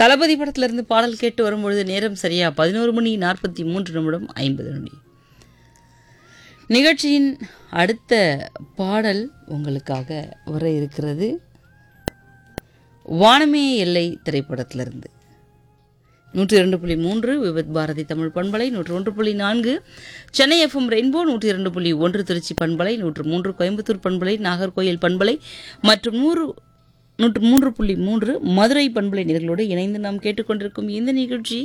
தளபதி படத்திலிருந்து பாடல் கேட்டு வரும்பொழுது நேரம் சரியா பதினோரு மணி நாற்பத்தி மூன்று நிமிடம் ஐம்பது நொடி நிகழ்ச்சியின் அடுத்த பாடல் உங்களுக்காக வர இருக்கிறது வானமே எல்லை திரைப்படத்திலிருந்து நூற்றி இரண்டு புள்ளி மூன்று விபத் பாரதி தமிழ் பண்பலை நூற்று ஒன்று புள்ளி நான்கு சென்னை எஃப்எம் ரெயின்போ நூற்றி இரண்டு புள்ளி ஒன்று திருச்சி பண்பலை நூற்று மூன்று கோயம்புத்தூர் பண்பலை நாகர்கோயில் பண்பலை மற்றும் நூறு நூற்று மூன்று புள்ளி மூன்று மதுரை பண்பலை நிகழ்களோடு இணைந்து நாம் கேட்டுக்கொண்டிருக்கும் இந்த நிகழ்ச்சி